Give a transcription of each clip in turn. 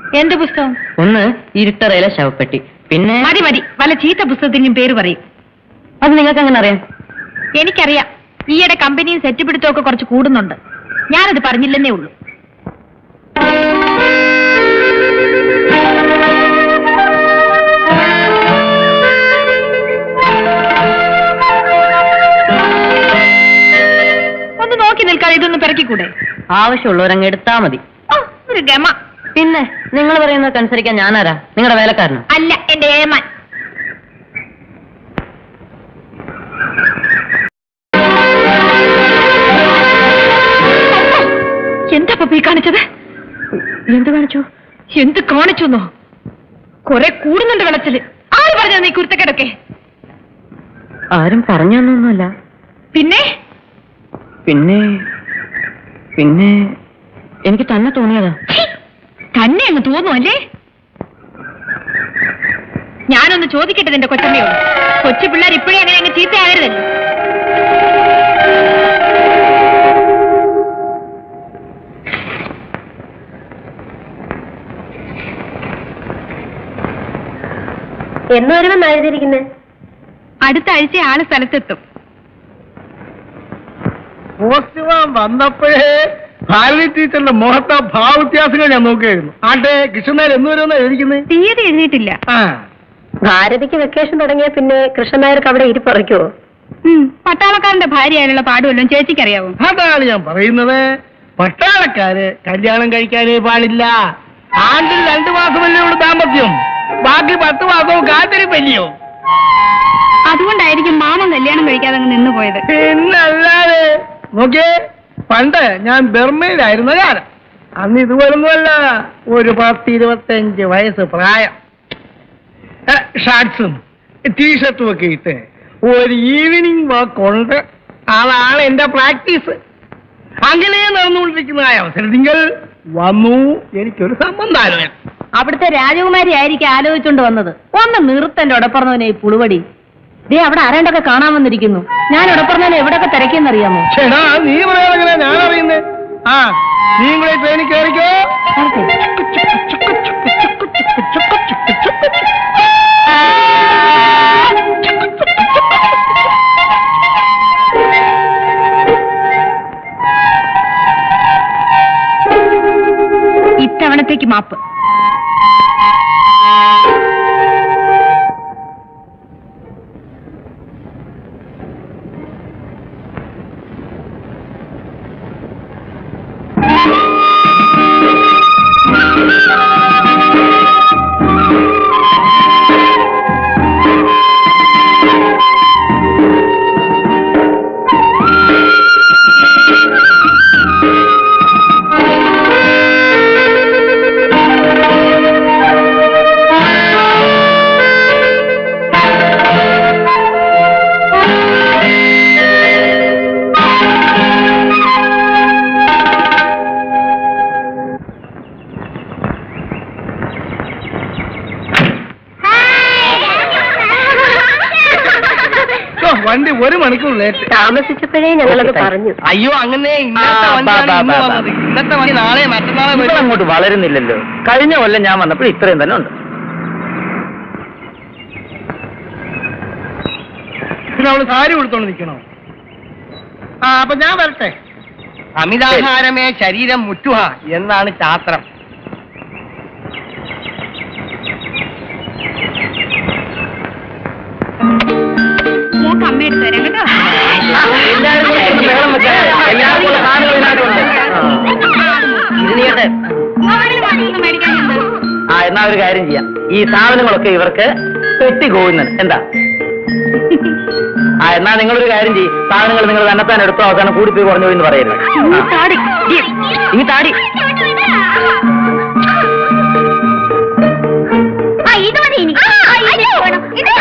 എന്ത് പുസ്തകം ഒന്ന് ഇരുട്ടറയിലെ ശവപ്പെട്ടി പിന്നെ മതി മതി വല്ല ചീത്ത പുസ്തകത്തിന്റെയും പേര് പറയും അത് നിങ്ങൾക്ക് എങ്ങനെ അറിയാം എനിക്കറിയാം ഈയിടെ കമ്പനിയും സെറ്റ് പിടുത്തമൊക്കെ കുറച്ച് കൂടുന്നുണ്ട് ഞാനത് പറഞ്ഞില്ലെന്നേ ഉള്ളൂ ഒന്ന് നോക്കി നിൽക്കാതെ ഇതൊന്ന് പിറക്കിക്കൂടെ ആവശ്യമുള്ളവരങ്ങ് എടുത്താ മതി ഓ, ഒരു ഗമ പിന്നെ നിങ്ങൾ പറയുന്നതൊക്കെ അനുസരിക്കാൻ ഞാനാരാ നിങ്ങളുടെ വേലക്കാരനോ അല്ല എന്റെ ഏമാൻ എന്താ പപ്പി കാണിച്ചത് എന്ത് കാണിച്ചു എന്ത് കാണിച്ചു എന്നോ കൊറേ കൂടുന്നുണ്ട് വെള്ളത്തില് ആര് പറഞ്ഞു നീ കുരുത്തക്കേടൊക്കെ ആരും പറഞ്ഞൊന്നുമല്ല പിന്നെ പിന്നെ പിന്നെ എനിക്ക് തന്നെ തോന്നിയതാ ഛീ, തന്നെ അങ്ങ് തോന്നുന്നു അല്ലേ ഞാനൊന്ന് ചോദിക്കട്ടെ നിന്റെ കൊച്ചമ്മയോട് കൊച്ചു പിള്ളേർ ഇപ്പോഴേ അങ്ങനെ അങ്ങ് ചീത്തയാകരുതല്ലോ എന്ന് വരുമെന്ന് എഴുതിയിരിക്കുന്നത് അടുത്ത ആഴ്ച ആള് സ്ഥലത്തെത്തും പോസ്റ്റ്മാൻ വന്നപ്പോഴേ ഭാരതി ടീച്ചറിന്റെ മുഖത്തെ ഭാവവ്യത്യാസങ്ങൾ ഞാൻ നോക്കുകയായിരുന്നു ആട്ടെ കൃഷ്ണനായർ എന്ന് വരുമെന്നാ എഴുതിക്കുന്നത് തീയതി എഴുതിയിട്ടില്ല ആ ഭാരതിക്ക് വെക്കേഷൻ തുടങ്ങിയ പിന്നെ കൃഷ്ണനായർക്ക് അവിടെ ഇരിപ്പറയ്ക്കുവോ ഉം, പട്ടാളക്കാരന്റെ ഭാര്യയായുള്ള പാടുവല്ലോ ചേച്ചിക്കറിയാവോ അതാണ് ഞാൻ പറയുന്നത് പട്ടാളക്കാര് കല്യാണം കഴിക്കാനേ പാടില്ല ആണ്ടിൽ രണ്ടു മാസമല്ലേ ഉള്ളൂ ദാമ്പത്യം ബാക്കി പത്ത് മാസവും കാത്തിരിപ്പല്ലയോ അതുകൊണ്ടായിരിക്കും മാമൻ കല്യാണം കഴിക്കാതെ അങ്ങ് നിന്നുപോയത് പിന്നല്ലാതെ നോക്കിയേ പണ്ട് ഞാൻ ബർമയിലായിരുന്ന കാലം അന്ന് ഇതുപോലൊന്നുമല്ല ഒരു പത്ത് ഇരുപത്തഞ്ച് വയസ്സ് പ്രായം ഏ, ഷാർട്സും ടീഷർട്ടും ഒക്കെ ഇട്ട് ഒരു ഈവനിങ് വാക്ക് ഉണ്ട് അതാണ് എന്റെ പ്രാക്ടീസ് അങ്ങനെ നടന്നുകൊണ്ടിരിക്കുന്നതായ അവസരത്തിൽ വന്നു എനിക്കൊരു സംബന്ധാലോചന അവിടുത്തെ രാജകുമാരി ആയിരിക്കും ആലോചിച്ചുകൊണ്ട് വന്നത് ഒന്ന് നിർത്തന്റെ ഉടപ്പറന്നവനെ ഈ പുളുവടി ദേ അവിടെ ആരാണ്ടൊക്കെ കാണാൻ വന്നിരിക്കുന്നു ഞാൻ ഉടപ്പറന്നവനെ എവിടെയൊക്കെ തിരക്കിയെന്നറിയാമോ ചേടാ നീ പറയാനെങ്ങനെ ഞാൻ അറിയുന്നത് ആ നീ കൂടെ ട്രെയിനിൽ കയറിക്കോ ഇത്തവണത്തേക്ക് മാപ്പ് ഓ, വണ്ടി ഒരു മണിക്കൂർ ലേറ്റ് താമസിച്ചപ്പോഴേ ഞങ്ങളത് പറഞ്ഞു അയ്യോ അങ്ങനെ ഇന്നത്തെ ആ, വണ്ടിയാണ് ബാ, ഇന്ന് ബാ, ബാ, വന്നത് ഇന്നത്തെ വണ്ടി നാളെ മറ്റന്നാളെ ഇവിടെ വരും അങ്ങോട്ട് വളരുന്നില്ലല്ലോ കഴിഞ്ഞ കൊല്ലം ഞാൻ വന്നപ്പോൾ ഇത്രയും തന്നെ ഉണ്ട് പിന്നെ അവള് സാരി കൊടുത്തോണ്ട് നിൽക്കണോ ആ അപ്പൊ ഞാൻ വരട്ടെ അമിതാഹാരമേ ശരീരം മുറ്റുഹ എന്നാണ് ശാസ്ത്രം മോക്ക് അമ്മ എടുത്തു തരാം കേട്ടോ എല്ലാവരും കൂടെ ഇരുന്ന് ബഹളം വെക്കാതെ. എല്ലാവരും കൂടെ സാധനങ്ങൾ ഇതിനകത്തുണ്ട്. ആ. ഇത് നീട്ടെ ആരും വാങ്ങിയൊന്നും മേടിക്കാനുണ്ട് ആ എന്നാ ഒരു കാര്യം ചെയ്യാം ഈ സാധനങ്ങളൊക്കെ ഇവർക്ക് പെട്ടി കോവുന്നത് എന്താ ആ എന്നാ നിങ്ങളൊരു കാര്യം ചെയ്യും സാധനങ്ങൾ നിങ്ങൾ തന്നെത്താൻ എടുത്തോ അവസാനം കൂടിപ്പോയി കുറഞ്ഞു പോയി എന്ന് പറയരുത് ഈ താടി ഈ താടി ആ ഇത് മതി എനിക്ക് ആ, ഇത് വേണം. ഇത്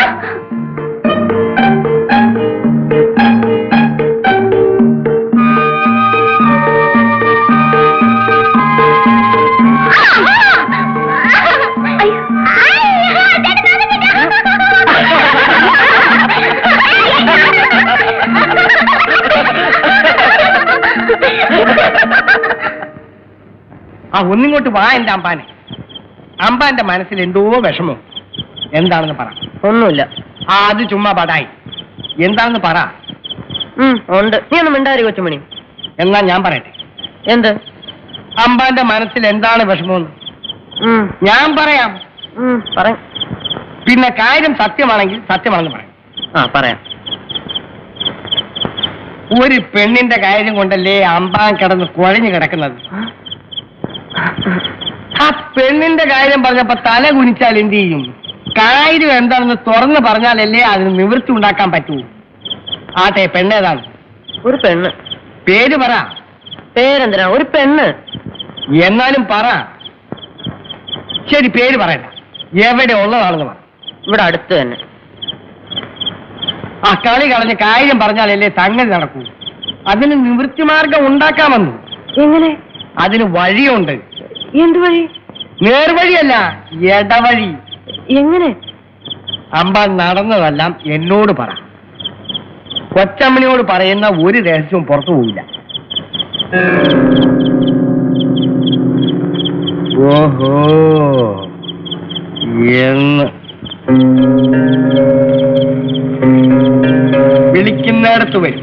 ആ ഒന്നിങ്ങോട്ട് വാ എന്റെ അമ്പാനെ അമ്പാന്റെ മനസ്സിൽ എന്തോ വിഷമോ എന്താണെന്ന് പറ ഒന്നുമില്ല ആ അത് ചുമ്മാ പടായി എന്താണെന്ന് പറ ഉം, ഉണ്ട് നീ ഒന്നും മിണ്ടാരി കൊച്ചുമണി എന്നാ ഞാൻ പറയട്ടെ എന്ത് അമ്പാന്റെ മനസ്സിൽ എന്താണ് വിഷമമെന്ന് ഉം, ഞാൻ പറയാം ഉം, പറ പിന്നെ കാര്യം സത്യമാണെങ്കിൽ സത്യമാണെന്ന് പറയാം ആ പറയാം ഒരു പെണ്ണിന്റെ കാര്യം കൊണ്ടല്ലേ അമ്പാൻ കിടന്ന് കുഴഞ്ഞു കിടക്കുന്നത് ആ പെണ്ണിന്റെ കാര്യം പറഞ്ഞപ്പോ തല കുനിച്ചാൽ എന്ത് ചെയ്യും കാര്യം എന്താണെന്ന് തുറന്ന് പറഞ്ഞാലല്ലേ അതിന് നിവൃത്തി ഉണ്ടാക്കാൻ പറ്റൂ ആട്ടെ പെണ്ണേതാണ് ഒരു പെണ്ണ് പേര് പറ പേരെന്തിനാ ഒരു പെണ്ണ് എന്നാലും പറ ശരി പേര് പറയണ്ട എവിടെ ഉള്ളതാണെന്ന് പറ ഇവിടെ അടുത്ത് തന്നെ ആ കളി കളഞ്ഞ് കാര്യം പറഞ്ഞാലല്ലേ സംഗതി നടക്കൂ അതിന് നിവൃത്തി മാർഗം ഉണ്ടാക്കാമെന്ന് എങ്ങനെ അതിന് വഴിയുണ്ട് എന്ത് വഴി നേർവഴിയല്ല ഇടവഴി എങ്ങനെ അമ്പ നടന്നതെല്ലാം എന്നോട് പറ കൊച്ചമ്മണിയോട് പറയുന്ന ഒരു രഹസ്യവും പുറത്തു പോവില്ല ഓഹോ എന്ന് വിളിക്കുന്നിടത്ത് വരും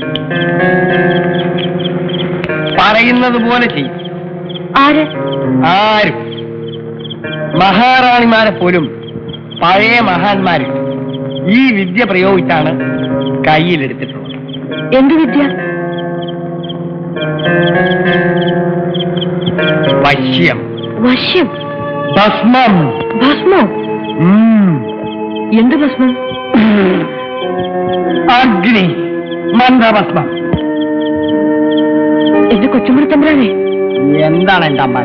പറയുന്നത് പോലെ ചെയ്യും ആര് ആരും മഹാറാണിമാരെ പോലും പഴയ മഹാന്മാര് ഈ വിദ്യ പ്രയോഗിച്ചാണ് കയ്യിലെടുത്തിട്ടുള്ളത് എന്ത് വിദ്യ വശ്യം വശ്യം ഭസ്മം ഭസ്മോ ഉം. എന്ത് ഭസ്മം അഗ്നി മന്ത്രഭസ്മം എന്റെ കൊച്ചുമണി തമ്പുരാനെ എന്താണ് എന്റെ അമ്മ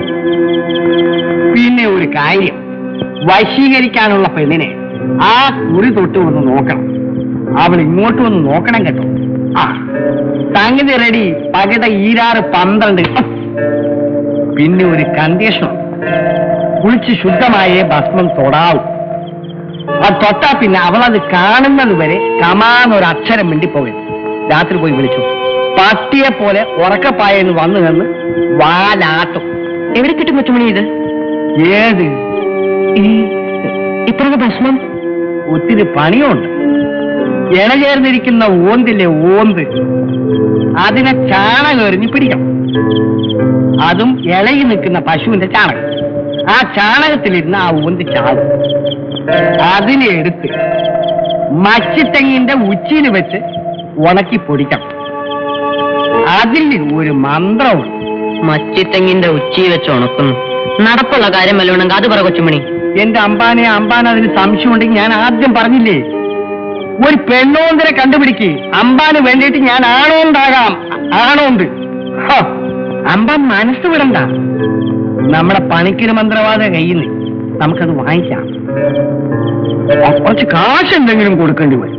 പിന്നെ ഒരു കാര്യം വശീകരിക്കാനുള്ള പെണ്ണിനെ ആ കുറി തൊട്ട് ഒന്ന് നോക്കണം അവൾ ഇങ്ങോട്ട് വന്ന് നോക്കണം കേട്ടോ ആ സംഗതി റെഡി പകിട ഈരാറ് പന്ത്രണ്ട് പിന്നെ ഒരു കണ്ടീഷൻ കുളിച്ച് ശുദ്ധമായേ ഭസ്മം തൊടാവൂ അത് തൊട്ടാ പിന്നെ അവളത് കാണുന്നത് വരെ കമാന്നൊരു അക്ഷരം മിണ്ടിപ്പോകരുത് രാത്രി പോയി വിളിച്ചു പട്ടിയെ പോലെ ഉറക്കപ്പായെന്ന് വന്നു നിന്ന് വാലാട്ടും എവിടെ കിട്ടും കൊച്ചുമണി ഇത് ഏത് ഈ ഇത്ര ഭസ്മം ഒത്തിരി പണിയുണ്ട് ഇണചേർന്നിരിക്കുന്ന ഓന്തില്ലേ ഓന്ത് അതിനെ ചാണകം എറിഞ്ഞ് പിടിക്കണം അതും ഇളകി നിൽക്കുന്ന പശുവിന്റെ ചാണകം ആ ചാണകത്തിലിരുന്ന് ആ ഓന്ത് ചാകും അതിനെ എടുത്ത് മച്ചിത്തെങ്ങിന്റെ ഉച്ചിയിൽ വെച്ച് ഉണക്കി പൊടിക്കണം അതിൽ ഒരു മന്ത്രമുണ്ട് മച്ചിത്തെങ്ങിന്റെ ഉച്ചി വെച്ച് ഉണക്കുന്നു നടപ്പുള്ള കാര്യം വല്ലതുണ്ടെങ്കിൽ അത് പറ കൊച്ചുമണി എന്റെ അമ്പാനെ അമ്പാൻ അതിന് സംശയമുണ്ടെങ്കിൽ ഞാൻ ആദ്യം പറഞ്ഞില്ലേ ഒരു പെണ്ണോന്തിനെ കണ്ടുപിടിക്ക് അമ്പാന് വേണ്ടിയിട്ട് ഞാൻ ആണോണ്ടാകാം ആണോണ്ട് ഹ, അമ്പാൻ മനസ്സ് വിടണ്ട നമ്മുടെ പണിക്കിന് മന്ത്രവാദ കയ്യിൽ നിന്ന് നമുക്കത് വാങ്ങിക്കാം ആ, കുറച്ച് കാശ് എന്തെങ്കിലും കൊടുക്കേണ്ടി വരും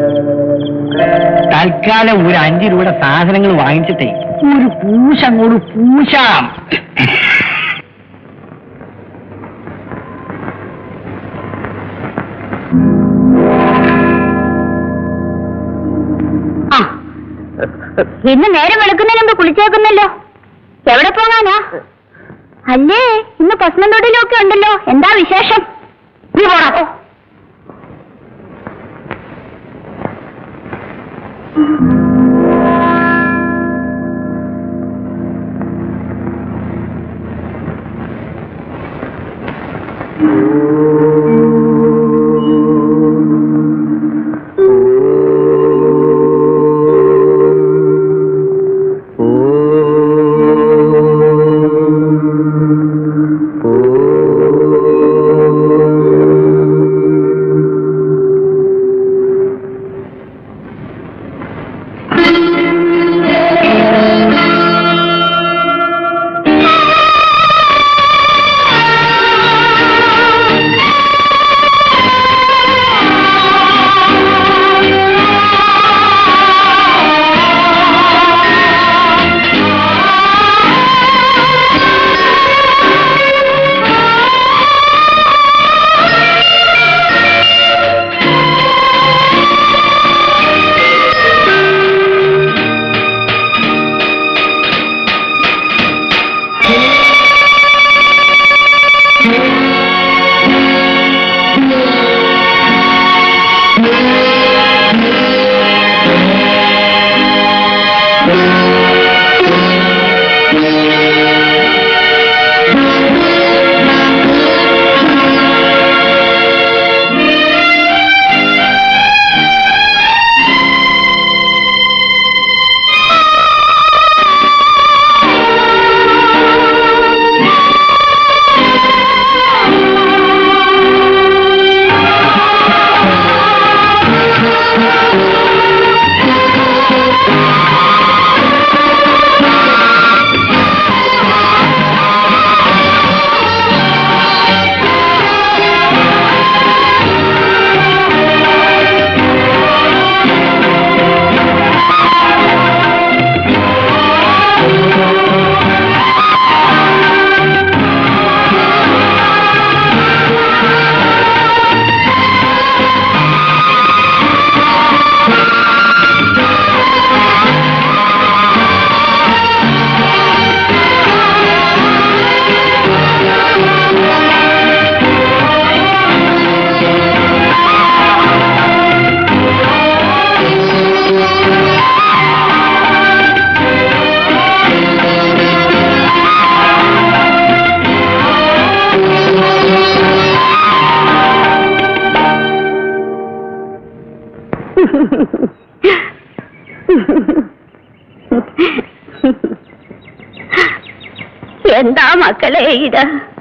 തൽക്കാലം ഒരു അഞ്ചു രൂപയുടെ സാധനങ്ങൾ വാങ്ങിച്ചിട്ടേ ഒരു പൂശ അങ്ങോട്ട് പൂശാം ഇന്ന് നേരം വെളുക്കുന്നതിന് മുമ്പ് കുളിച്ചേക്കുന്നല്ലോ എവിടെ പോകാനാ അല്ലേ ഇന്ന് പസ്മന്തൊടിയിലും ഒക്കെ ഉണ്ടല്ലോ എന്താ വിശേഷം നീ പോടാ ആ എന്താ മക്കളെ ഇത്